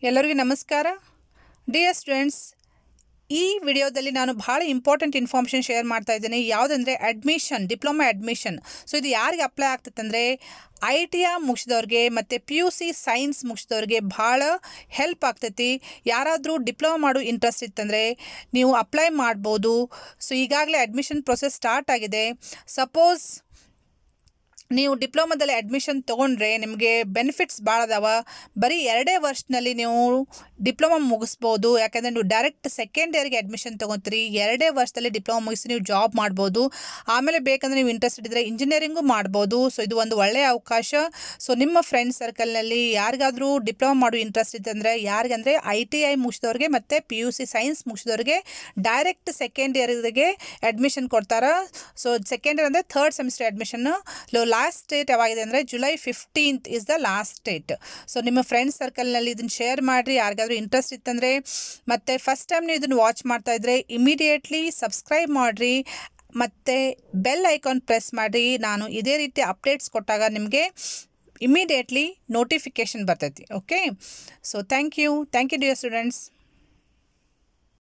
ಎಲ್ಲರಿಗೂ ನಮಸ್ಕಾರ dear students ಈ ವಿಡಿಯೋದಲ್ಲಿ ನಾನು ಭಾಳ ಇಂಪಾರ್ಟೆಂಟ್ ಇನ್ಫಾರ್ಮೇಷನ್ ಶೇರ್ ಮಾಡ್ತಾ ಇದ್ದೀನಿ ಯಾವುದಂದರೆ ಅಡ್ಮಿಷನ್ ಡಿಪ್ಲೊಮಾ ಅಡ್ಮಿಷನ್ ಸೊ ಇದು ಯಾರಿಗೆ ಅಪ್ಲೈ ಆಗ್ತೈತೆ ಐ ಟಿ ಐ ಮುಗಿಸಿದವ್ರಿಗೆ ಮತ್ತು ಪಿ ಯು ಸಿ ಸೈನ್ಸ್ ಮುಗಿಸಿದವ್ರಿಗೆ ಭಾಳ ಹೆಲ್ಪ್ ಆಗ್ತೈತಿ ಯಾರಾದರೂ ಡಿಪ್ಲೊಮಾ ಮಾಡೋ ಇಂಟ್ರೆಸ್ಟ್ ಇತ್ತಂದರೆ ನೀವು ಅಪ್ಲೈ ಮಾಡ್ಬೋದು ಸೊ ಈಗಾಗಲೇ ಅಡ್ಮಿಷನ್ ಪ್ರೊಸೆಸ್ ಸ್ಟಾರ್ಟ್ ಆಗಿದೆ ಸಪೋಸ್ ನೀವು ಡಿಪ್ಲೊಮಾದಲ್ಲಿ ಅಡ್ಮಿಷನ್ ತೊಗೊಂಡ್ರೆ ನಿಮಗೆ ಬೆನಿಫಿಟ್ಸ್ ಭಾಳ ಅದಾವ ಬರೀ ಎರಡೇ ವರ್ಷದಲ್ಲಿ ನೀವು ಡಿಪ್ಲೊಮಾ ಮುಗಿಸ್ಬೋದು ಯಾಕಂದರೆ ನೀವು ಡೈರೆಕ್ಟ್ ಸೆಕೆಂಡ್ ಇಯರ್ಗೆ ಅಡ್ಮಿಷನ್ ತೊಗೊತೀರಿ ಎರಡೇ ವರ್ಷದಲ್ಲಿ ಡಿಪ್ಲೊಮಾ ಮುಗಿಸಿ ನೀವು ಜಾಬ್ ಮಾಡ್ಬೋದು ಆಮೇಲೆ ಬೇಕಂದರೆ ನೀವು ಇಂಟ್ರೆಸ್ಟ್ ಇದ್ದರೆ ಇಂಜಿನಿಯರಿಂಗು ಮಾಡ್ಬೋದು ಸೊ ಇದು ಒಂದು ಒಳ್ಳೆಯ ಅವಕಾಶ ಸೊ ನಿಮ್ಮ ಫ್ರೆಂಡ್ ಸರ್ಕಲ್ನಲ್ಲಿ ಯಾರಿಗಾದರೂ ಡಿಪ್ಲೊಮಾ ಮಾಡೋ ಇಂಟ್ರೆಸ್ಟ್ ಇತ್ತಂದರೆ ಯಾರಿಗಂದರೆ ಐ ಟಿ ಐ ಮುಗಿಸಿದವ್ರಿಗೆ ಮತ್ತು ಪಿ ಯು ಸಿ ಸೈನ್ಸ್ ಮುಗಿಸಿದವ್ರಿಗೆ ಡೈರೆಕ್ಟ್ ಸೆಕೆಂಡ್ ಇಯರ್ಗೆ ಅಡ್ಮಿಷನ್ ಕೊಡ್ತಾರೆ ಸೊ ಸೆಕೆಂಡ್ ಇಯರ್ ಅಂದರೆ third semester admission last date ಯಾವಾಗಿದೆ ಅಂದರೆ July fifteenth is the last date so ನಿಮ್ಮ ಫ್ರೆಂಡ್ಸ್ ಸರ್ಕಲ್ನಲ್ಲಿ ಇದನ್ನು ಶೇರ್ ಮಾಡಿರಿ ಯಾರಿಗಾದ್ರೂ ಇಂಟ್ರೆಸ್ಟ್ ಇತ್ತಂದರೆ ಮತ್ತು ಫಸ್ಟ್ ಟೈಮ್ ನೀವು ಇದನ್ನು ವಾಚ್ ಮಾಡ್ತಾ ಇದ್ದರೆ ಇಮಿಡಿಯೇಟ್ಲಿ ಸಬ್ಸ್ಕ್ರೈಬ್ ಮಾಡಿರಿ ಮತ್ತು ಬೆಲ್ ಐಕಾನ್ ಪ್ರೆಸ್ ಮಾಡಿ ನಾನು ಇದೇ ರೀತಿ ಅಪ್ಡೇಟ್ಸ್ ಕೊಟ್ಟಾಗ ನಿಮಗೆ ಇಮಿಡಿಯೇಟ್ಲಿ ನೋಟಿಫಿಕೇಷನ್ ಬರ್ತೈತಿ okay so thank you thank you dear students